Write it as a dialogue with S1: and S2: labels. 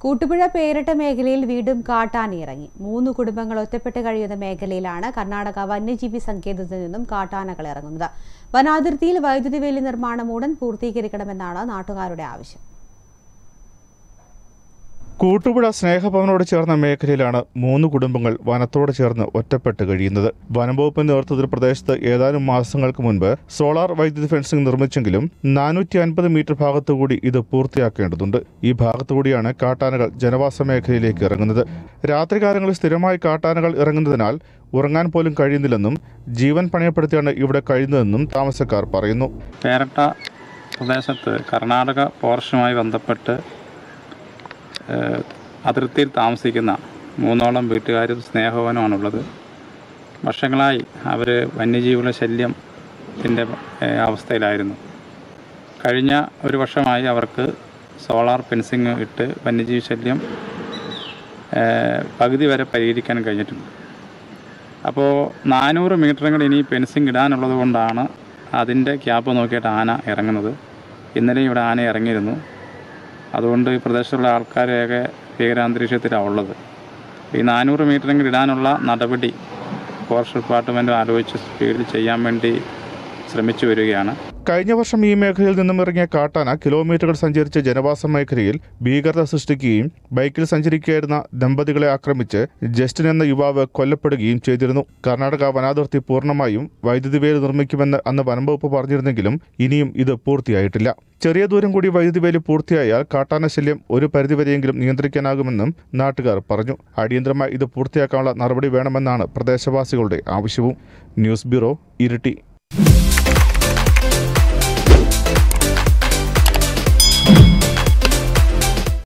S1: കൂട്ടുപുഴ പേരട്ട മേഖലയിൽ വീണ്ടും കാട്ടാന ഇറങ്ങി മൂന്ന് കുടുംബങ്ങൾ ഒറ്റപ്പെട്ട് കഴിയുന്ന മേഖലയിലാണ് കർണാടക വന്യജീവി സങ്കേതത്തിൽ നിന്നും കാട്ടാനകൾ ഇറങ്ങുന്നത് വനാതിർത്തിയിൽ വൈദ്യുതി വേലി നിർമ്മാണം ഉടൻ പൂർത്തീകരിക്കണമെന്നാണ് നാട്ടുകാരുടെ ആവശ്യം
S2: കൂട്ടുപുഴ സ്നേഹഭവനോട് ചേർന്ന മേഖലയിലാണ് മൂന്ന് കുടുംബങ്ങൾ വനത്തോട് ചേർന്ന് ഒറ്റപ്പെട്ട് കഴിയുന്നത് വനംവകുപ്പിന്റെ നേതൃത്വത്തിൽ പ്രദേശത്ത് ഏതാനും മാസങ്ങൾക്ക് മുൻപ് സോളാർ വൈദ്യുതി ഫെൻസിംഗ് നിർമ്മിച്ചെങ്കിലും നാനൂറ്റി അൻപത് മീറ്റർ ഭാഗത്തുകൂടി ഇത് പൂർത്തിയാക്കേണ്ടതുണ്ട് ഈ ഭാഗത്തുകൂടിയാണ് കാട്ടാനകൾ ജനവാസ മേഖലയിലേക്ക് ഇറങ്ങുന്നത് രാത്രികാലങ്ങളിൽ സ്ഥിരമായി കാട്ടാനകൾ ഇറങ്ങുന്നതിനാൽ ഉറങ്ങാൻ പോലും കഴിയുന്നില്ലെന്നും ജീവൻ പണയപ്പെടുത്തിയാണ് ഇവിടെ കഴിയുന്നതെന്നും താമസക്കാർ പറയുന്നു
S3: പേരട്ട പ്രദേശത്ത് കർണാടക പോർഷനുമായി ബന്ധപ്പെട്ട് ഏഹ്, അതിർത്തിയിൽ താമസിക്കുന്ന മൂന്നോളം വീട്ടുകാരും സ്നേഹവനുമാണുള്ളത് വർഷങ്ങളായി അവർ വന്യജീവികളുടെ ശല്യത്തിൻ്റെ അവസ്ഥയിലായിരുന്നു കഴിഞ്ഞ ഒരു വർഷമായി അവർക്ക് സോളാർ ഫെൻസിങ് ഇട്ട് വന്യജീവി ശല്യം ഏഹ്, പകുതി വരെ പരിഹരിക്കാൻ കഴിഞ്ഞിട്ടുണ്ട് അപ്പോൾ നാനൂറ് മീറ്ററുകൾ ഇനി ഫെൻസിങ് ഇടാനുള്ളത് കൊണ്ടാണ് അതിൻ്റെ ക്യാപ്പ് നോക്കിയിട്ട് ആന ഇറങ്ങുന്നത് ഇന്നലെ ഇവിടെ ആന ഇറങ്ങിയിരുന്നു അതുകൊണ്ട് ഈ പ്രദേശത്തുള്ള ആൾക്കാരെയൊക്കെ ഭീകരാന്തരീക്ഷത്തിലാണ് ഉള്ളത് ഈ നാനൂറ് മീറ്ററെങ്കിലും ഇടാനുള്ള നടപടി ഫോറസ്റ്റ് ഡിപ്പാർട്ട്മെൻറ്റ് ആലോചിച്ച് സ്പീഡിൽ ചെയ്യാൻ വേണ്ടി ശ്രമിച്ചു വരികയാണ്
S2: കഴിഞ്ഞ വർഷം ഈ മേഖലയിൽ നിന്നും ഇറങ്ങിയ കാട്ടാന കിലോമീറ്ററുകൾ സഞ്ചരിച്ച ജനവാസ മേഖലയിൽ ഭീകരത സൃഷ്ടിക്കുകയും ബൈക്കിൽ സഞ്ചരിക്കുകയായിരുന്ന ദമ്പതികളെ ആക്രമിച്ച് ജസ്റ്റിൻ എന്ന യുവാവ് കൊല്ലപ്പെടുകയും ചെയ്തിരുന്നു കർണാടക വനാതിർത്തി പൂർണ്ണമായും വൈദ്യുതി വേലി നിർമ്മിക്കുമെന്ന് അന്ന് വനംവകുപ്പ് പറഞ്ഞിരുന്നെങ്കിലും ഇനിയും ഇത് പൂർത്തിയായിട്ടില്ല ചെറിയ ദൂരം കൂടി വൈദ്യുതി വേലി പൂർത്തിയായാൽ കാട്ടാന ശല്യം ഒരു പരിധിവരെയെങ്കിലും നിയന്ത്രിക്കാനാകുമെന്നും നാട്ടുകാർ പറഞ്ഞു അടിയന്തരമായി ഇത് പൂർത്തിയാക്കാനുള്ള നടപടി വേണമെന്നാണ് പ്രദേശവാസികളുടെ ആവശ്യവും ന്യൂസ് ബ്യൂറോ ഇരിട്ടി